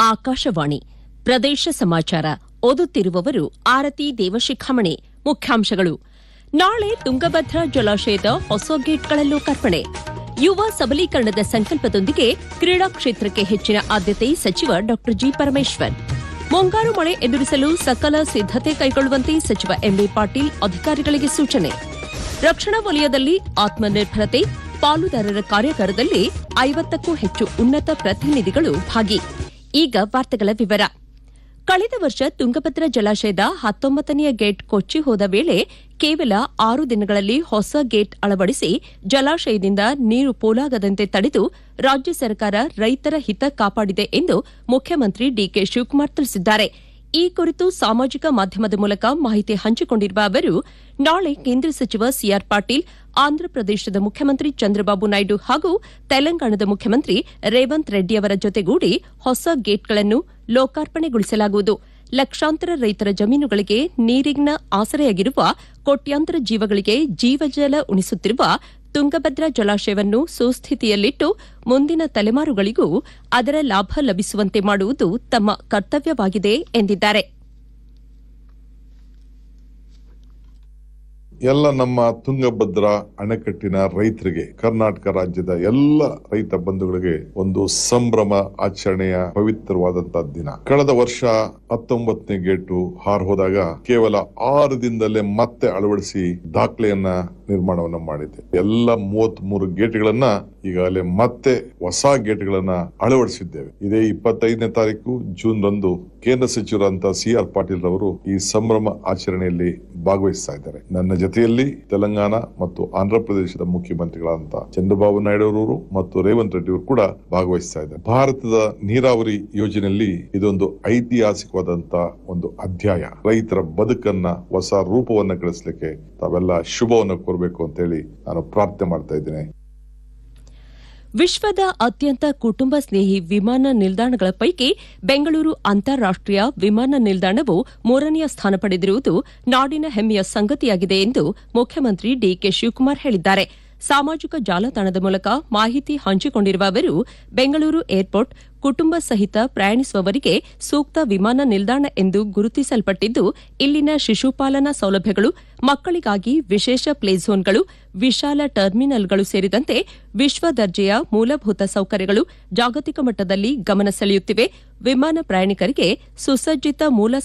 ಆಕಾಶವಾಣಿ ಪ್ರದೇಶ ಸಮಾಚಾರ ಓದುತ್ತಿರುವವರು ಆರತಿ ದೇವಶಿಖಾಮಣಿ ಮುಖ್ಯಾಂಶಗಳು ನಾಳೆ ತುಂಗಭದ್ರಾ ಜಲಾಶಯದ ಹೊಸ ಗೇಟ್ಗಳ ಲೋಕಾರ್ಪಣೆ ಯುವ ಸಬಲೀಕರಣದ ಸಂಕಲ್ಪದೊಂದಿಗೆ ಕ್ರೀಡಾ ಕ್ಷೇತ್ರಕ್ಕೆ ಹೆಚ್ಚಿನ ಆದ್ಯತೆ ಸಚಿವ ಡಾ ಜಿ ಪರಮೇಶ್ವರ್ ಮುಂಗಾರು ಮಳೆ ಎದುರಿಸಲು ಸಕಲ ಸಿದ್ದತೆ ಕೈಗೊಳ್ಳುವಂತೆ ಸಚಿವ ಎಂಬಿ ಪಾಟೀಲ್ ಅಧಿಕಾರಿಗಳಿಗೆ ಸೂಚನೆ ರಕ್ಷಣಾ ವಲಯದಲ್ಲಿ ಆತ್ಮನಿರ್ಭರತೆ ಪಾಲುದಾರರ ಕಾರ್ಯಾಗಾರದಲ್ಲಿ ಐವತ್ತಕ್ಕೂ ಹೆಚ್ಚು ಉನ್ನತ ಪ್ರತಿನಿಧಿಗಳು ಭಾಗಿ ಈಗ ವಾರ್ತೆಗಳ ವಿವರ ಕಳೆದ ವರ್ಷ ತುಂಗಭದ್ರಾ ಜಲಾಶಯದ ಹತ್ತೊಂಬತ್ತನೆಯ ಗೇಟ್ ಕೊಚ್ಚಿ ಹೋದ ವೇಳೆ ಕೇವಲ ಆರು ದಿನಗಳಲ್ಲಿ ಹೊಸ ಗೇಟ್ ಅಳವಡಿಸಿ ಜಲಾಶಯದಿಂದ ನೀರು ಪೋಲಾಗದಂತೆ ತಡೆದು ರಾಜ್ಯ ಸರ್ಕಾರ ರೈತರ ಹಿತ ಕಾಪಾಡಿದೆ ಎಂದು ಮುಖ್ಯಮಂತ್ರಿ ಡಿಕೆ ಶಿವಕುಮಾರ್ ತಿಳಿಸಿದ್ದಾರೆ ಈ ಕುರಿತು ಸಾಮಾಜಿಕ ಮಾಧ್ಯಮದ ಮೂಲಕ ಮಾಹಿತಿ ಹಂಚಿಕೊಂಡಿರುವ ಅವರು ನಾಳೆ ಕೇಂದ್ರ ಸಚಿವ ಸಿಆರ್ ಪಾಟೀಲ್ ಆಂಧ್ರಪ್ರದೇಶದ ಮುಖ್ಯಮಂತ್ರಿ ಚಂದ್ರಬಾಬು ನಾಯ್ಡು ಹಾಗೂ ತೆಲಂಗಾಣದ ಮುಖ್ಯಮಂತ್ರಿ ರೇವಂತ್ ರೆಡ್ಡಿ ಅವರ ಜೊತೆಗೂಡಿ ಹೊಸ ಗೇಟ್ಗಳನ್ನು ಲೋಕಾರ್ಪಣೆಗೊಳಿಸಲಾಗುವುದು ಲಕ್ಷಾಂತರ ರೈತರ ಜಮೀನುಗಳಿಗೆ ನೀರಿನ ಆಸರೆಯಾಗಿರುವ ಕೋಟ್ಯಾಂತರ ಜೀವಗಳಿಗೆ ಜೀವಜಲ ಉಣಿಸುತ್ತಿರುವ ತುಂಗಭದ್ರಾ ಜಲಾಶಯವನ್ನು ಸುಸ್ಥಿತಿಯಲ್ಲಿಟ್ಟು ಮುಂದಿನ ತಲೆಮಾರುಗಳಿಗೂ ಅದರ ಲಾಭ ಲಭಿಸುವಂತೆ ಮಾಡುವುದು ತಮ್ಮ ಕರ್ತವ್ಯವಾಗಿದೆ ಎಂದಿದ್ದಾರೆ ಎಲ್ಲ ನಮ್ಮ ತುಂಗಭದ್ರಾ ಅಣೆಕಟ್ಟಿನ ರೈತರಿಗೆ ಕರ್ನಾಟಕ ರಾಜ್ಯದ ಎಲ್ಲ ರೈತ ಬಂಧುಗಳಿಗೆ ಒಂದು ಸಂಭ್ರಮ ಆಚರಣೆಯ ಪವಿತ್ರವಾದಂತಹ ದಿನ ಕಳೆದ ವರ್ಷ ಹತ್ತೊಂಬತ್ತನೇ ಗೇಟು ಹಾರ್ ಹೋದಾಗ ಕೇವಲ ಆರು ದಿನದಲ್ಲೇ ಮತ್ತೆ ಅಳವಡಿಸಿ ದಾಖಲೆಯನ್ನ ನಿರ್ಮಾಣವನ್ನ ಮಾಡಿದೆ ಎಲ್ಲ ಮೂವತ್ತ್ ಮೂರು ಗೇಟ್ಗಳನ್ನ ಈಗಾಗಲೇ ಮತ್ತೆ ಹೊಸ ಗೇಟ್ಗಳನ್ನ ಅಳವಡಿಸಿದ್ದೇವೆ ಇದೇ ಇಪ್ಪತ್ತೈದನೇ ತಾರೀಕು ಜೂನ್ ರಂದು ಕೇಂದ್ರ ಸಚಿವರಂತ ಸಿ ಆರ್ ಪಾಟೀಲ್ ರವರು ಈ ಸಂಭ್ರಮ ಆಚರಣೆಯಲ್ಲಿ ಭಾಗವಹಿಸ್ತಾ ಇದ್ದಾರೆ ನನ್ನ ಜೊತೆಯಲ್ಲಿ ತೆಲಂಗಾಣ ಮತ್ತು ಆಂಧ್ರ ಪ್ರದೇಶದ ಮುಖ್ಯಮಂತ್ರಿಗಳಾದಂತ ಚಂದ್ರಬಾಬು ನಾಯ್ಡು ಅವರು ಮತ್ತು ರೇವಂತ್ ರೆಡ್ಡಿ ಅವರು ಕೂಡ ಭಾಗವಹಿಸ್ತಾ ಇದ್ದಾರೆ ಭಾರತದ ನೀರಾವರಿ ಯೋಜನೆಯಲ್ಲಿ ಇದೊಂದು ಐತಿಹಾಸಿಕವಾದಂತ ಒಂದು ಅಧ್ಯಾಯ ರೈತರ ಬದುಕನ್ನ ಹೊಸ ರೂಪವನ್ನ ಗಳಿಸಲಿಕ್ಕೆ ತಾವೆಲ್ಲ ಶುಭವನ್ನು ಕೋರಬೇಕು ಅಂತ ಹೇಳಿ ನಾನು ಪ್ರಾರ್ಥನೆ ಮಾಡ್ತಾ ಇದ್ದೇನೆ ವಿಶ್ವದ ಅತ್ಯಂತ ಕುಟುಂಬ ಸ್ನೇಹಿ ವಿಮಾನ ನಿಲ್ದಾಣಗಳ ಪೈಕಿ ಬೆಂಗಳೂರು ಅಂತಾರಾಷ್ಟೀಯ ವಿಮಾನ ನಿಲ್ದಾಣವು ಮೂರನೆಯ ಸ್ಥಾನ ಪಡೆದಿರುವುದು ನಾಡಿನ ಹೆಮ್ಮೆಯ ಸಂಗತಿಯಾಗಿದೆ ಎಂದು ಮುಖ್ಯಮಂತ್ರಿ ಡಿಕೆ ಶಿವಕುಮಾರ್ ಹೇಳಿದ್ದಾರೆ ಸಾಮಾಜಿಕ ಜಾಲತಾಣದ ಮೂಲಕ ಮಾಹಿತಿ ಹಂಚಿಕೊಂಡಿರುವ ಅವರು ಬೆಂಗಳೂರು ಏರ್ಪೋರ್ಟ್ ಕುಟುಂಬ ಸಹಿತ ಪ್ರಯಾಣಿಸುವವರಿಗೆ ಸೂಕ್ತ ವಿಮಾನ ನಿಲ್ದಾಣ ಎಂದು ಗುರುತಿಸಲ್ಪಟ್ಟಿದ್ದು ಇಲ್ಲಿನ ಶಿಶುಪಾಲನಾ ಸೌಲಭ್ಯಗಳು ಮಕ್ಕಳಿಗಾಗಿ ವಿಶೇಷ ಪ್ಲೇ ಝೋನ್ಗಳು ವಿಶಾಲ ಟರ್ಮಿನಲ್ಗಳು ಸೇರಿದಂತೆ ವಿಶ್ವ ದರ್ಜೆಯ ಮೂಲಭೂತ ಸೌಕರ್ಯಗಳು ಜಾಗತಿಕ ಮಟ್ಟದಲ್ಲಿ ಗಮನ ಸೆಳೆಯುತ್ತಿವೆ ವಿಮಾನ ಪ್ರಯಾಣಿಕರಿಗೆ ಸುಸಜ್ಜಿತ ಮೂಲ